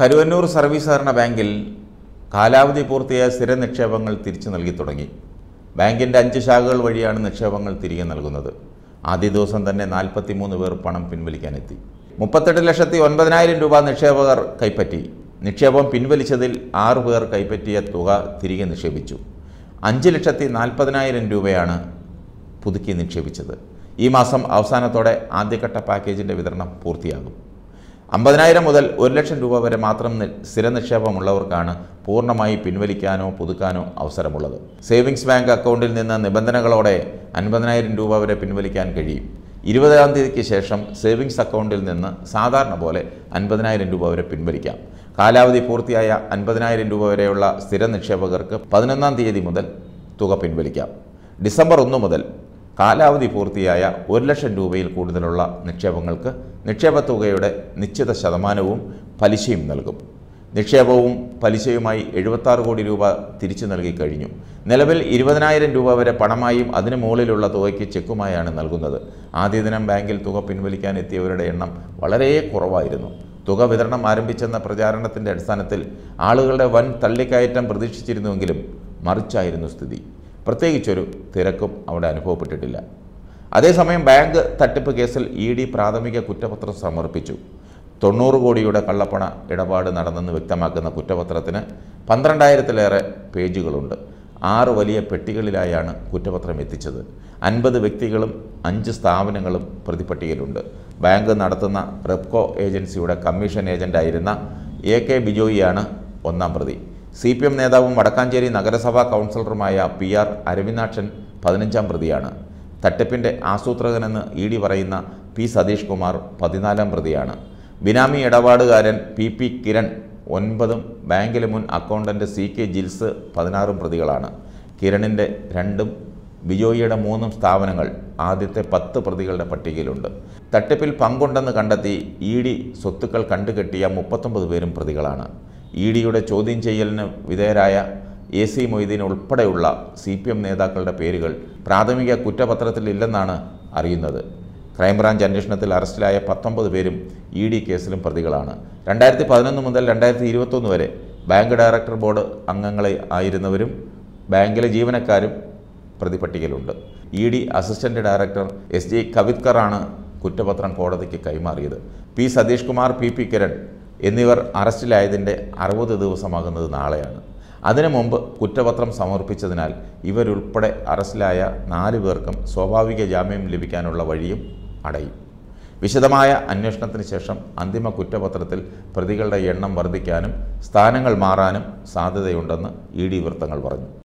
Karuvannur service സഹകരണ ബാങ്കിൽ കാലാവധി പൂർത്തിയായ സ്ഥിര നിക്ഷേപങ്ങൾ തിരിച്ചു നൽകി തുടങ്ങി ബാങ്കിൻ്റെ അഞ്ച് ശാഖകൾ വഴിയാണ് നിക്ഷേപങ്ങൾ തിരികെ നൽകുന്നത് ആദ്യ ദിവസം തന്നെ നാൽപ്പത്തിമൂന്ന് പേർ പണം പിൻവലിക്കാനെത്തി മുപ്പത്തെട്ട് ലക്ഷത്തി ഒൻപതിനായിരം രൂപ നിക്ഷേപകർ കൈപ്പറ്റി നിക്ഷേപം പിൻവലിച്ചതിൽ ആറ് പേർ കൈപ്പറ്റിയ തുക തിരികെ നിക്ഷേപിച്ചു അഞ്ച് ലക്ഷത്തി നാൽപ്പതിനായിരം രൂപയാണ് പുതുക്കി നിക്ഷേപിച്ചത് ഈ മാസം അവസാനത്തോടെ ആദ്യഘട്ട പാക്കേജിൻ്റെ വിതരണം പൂർത്തിയാകും അമ്പതിനായിരം മുതൽ ഒരു ലക്ഷം രൂപ വരെ മാത്രം നി- സ്ഥിര നിക്ഷേപമുള്ളവർക്കാണ് പൂർണ്ണമായി പിൻവലിക്കാനോ പുതുക്കാനോ അവസരമുള്ളത് സേവിങ്സ് ബാങ്ക് അക്കൗണ്ടിൽ നിന്ന് നിബന്ധനകളോടെ അൻപതിനായിരം രൂപ വരെ പിൻവലിക്കാൻ കഴിയും ഇരുപതാം തീയതിക്ക് ശേഷം സേവിങ്സ് അക്കൗണ്ടിൽ നിന്ന് സാധാരണ പോലെ അൻപതിനായിരം രൂപ വരെ പിൻവലിക്കാം കാലാവധി പൂർത്തിയായ അൻപതിനായിരം രൂപ വരെയുള്ള സ്ഥിര നിക്ഷേപകർക്ക് പതിനൊന്നാം തീയതി മുതൽ തുക പിൻവലിക്കാം ഡിസംബർ ഒന്ന് മുതൽ കാലാവധി പൂർത്തിയായ ഒരു ലക്ഷം രൂപയിൽ കൂടുതലുള്ള നിക്ഷേപങ്ങൾക്ക് നിക്ഷേപ തുകയുടെ നിശ്ചിത ശതമാനവും പലിശയും നൽകും നിക്ഷേപവും പലിശയുമായി എഴുപത്താറ് കോടി രൂപ തിരിച്ചു നൽകി കഴിഞ്ഞു നിലവിൽ ഇരുപതിനായിരം രൂപ വരെ പണമായും അതിനു മുകളിലുള്ള തുകയ്ക്ക് ചെക്കുമായാണ് നൽകുന്നത് ആദ്യ ദിനം ബാങ്കിൽ തുക പിൻവലിക്കാൻ എത്തിയവരുടെ എണ്ണം വളരെ കുറവായിരുന്നു തുക വിതരണം ആരംഭിച്ചെന്ന പ്രചാരണത്തിൻ്റെ അടിസ്ഥാനത്തിൽ ആളുകളുടെ വൻ തള്ളിക്കയറ്റം പ്രതീക്ഷിച്ചിരുന്നുവെങ്കിലും മറിച്ചായിരുന്നു സ്ഥിതി പ്രത്യേകിച്ചൊരു തിരക്കും അവിടെ അനുഭവപ്പെട്ടിട്ടില്ല അതേസമയം ബാങ്ക് തട്ടിപ്പ് കേസിൽ ഇ ഡി പ്രാഥമിക കുറ്റപത്രം സമർപ്പിച്ചു തൊണ്ണൂറ് കോടിയുടെ കള്ളപ്പണ ഇടപാട് നടന്നെന്ന് വ്യക്തമാക്കുന്ന കുറ്റപത്രത്തിന് പന്ത്രണ്ടായിരത്തിലേറെ പേജുകളുണ്ട് ആറ് വലിയ പെട്ടികളിലായാണ് കുറ്റപത്രം എത്തിച്ചത് അൻപത് വ്യക്തികളും അഞ്ച് സ്ഥാപനങ്ങളും പ്രതിപട്ടികയിലുണ്ട് ബാങ്ക് നടത്തുന്ന റെപ്കോ ഏജൻസിയുടെ കമ്മീഷൻ ഏജന്റായിരുന്ന എ കെ ബിജോയിയാണ് ഒന്നാം പ്രതി സി പി എം നേതാവും വടക്കാഞ്ചേരി നഗരസഭാ കൗൺസിലറുമായ പി ആർ അരവിന്ദാക്ഷൻ പതിനഞ്ചാം പ്രതിയാണ് തട്ടിപ്പിൻ്റെ ആസൂത്രകനെന്ന് ഇ ഡി പറയുന്ന പി സതീഷ് കുമാർ പതിനാലാം പ്രതിയാണ് ബിനാമി ഇടപാടുകാരൻ പി പി കിരൺ ഒൻപതും ബാങ്കിലെ മുൻ അക്കൗണ്ടന്റ് സി കെ ജിൽസ് പതിനാറും പ്രതികളാണ് കിരണിൻ്റെ രണ്ടും ബിജോയിയുടെ മൂന്നും സ്ഥാപനങ്ങൾ ആദ്യത്തെ പത്ത് പ്രതികളുടെ പട്ടികയിലുണ്ട് തട്ടിപ്പിൽ പങ്കുണ്ടെന്ന് കണ്ടെത്തി ഇ ഡി സ്വത്തുക്കൾ കണ്ടുകെട്ടിയ മുപ്പത്തൊമ്പത് പേരും പ്രതികളാണ് ഇ ഡിയുടെ ചോദ്യം ചെയ്യലിന് വിധേയരായ എ സി മൊയ്തീൻ ഉൾപ്പെടെയുള്ള സി പി എം നേതാക്കളുടെ പേരുകൾ പ്രാഥമിക കുറ്റപത്രത്തിൽ ഇല്ലെന്നാണ് അറിയുന്നത് ക്രൈംബ്രാഞ്ച് അന്വേഷണത്തിൽ അറസ്റ്റിലായ പത്തൊമ്പത് പേരും ഇ ഡി കേസിലും പ്രതികളാണ് രണ്ടായിരത്തി പതിനൊന്ന് മുതൽ രണ്ടായിരത്തി ഇരുപത്തൊന്ന് വരെ ബാങ്ക് ഡയറക്ടർ ബോർഡ് അംഗങ്ങളെ ആയിരുന്നവരും ബാങ്കിലെ ജീവനക്കാരും പ്രതിപട്ടികയിലുണ്ട് E D assistant director S G കവിത്കറാണ് കുറ്റപത്രം കോടതിക്ക് കൈമാറിയത് P Satheesh Kumar P P Kiran എന്നിവർ അറസ്റ്റിലായതിൻ്റെ അറുപത് ദിവസമാകുന്നത് നാളെയാണ് അതിനു മുമ്പ് കുറ്റപത്രം സമർപ്പിച്ചതിനാൽ ഇവരുൾപ്പെടെ അറസ്റ്റിലായ നാല് പേർക്കും സ്വാഭാവിക ജാമ്യം ലഭിക്കാനുള്ള വഴിയും അടയും വിശദമായ അന്വേഷണത്തിന് ശേഷം അന്തിമ കുറ്റപത്രത്തിൽ പ്രതികളുടെ എണ്ണം വർദ്ധിക്കാനും സ്ഥാനങ്ങൾ മാറാനും സാധ്യതയുണ്ടെന്ന് ഇ ഡി വൃത്തങ്ങൾ പറഞ്ഞു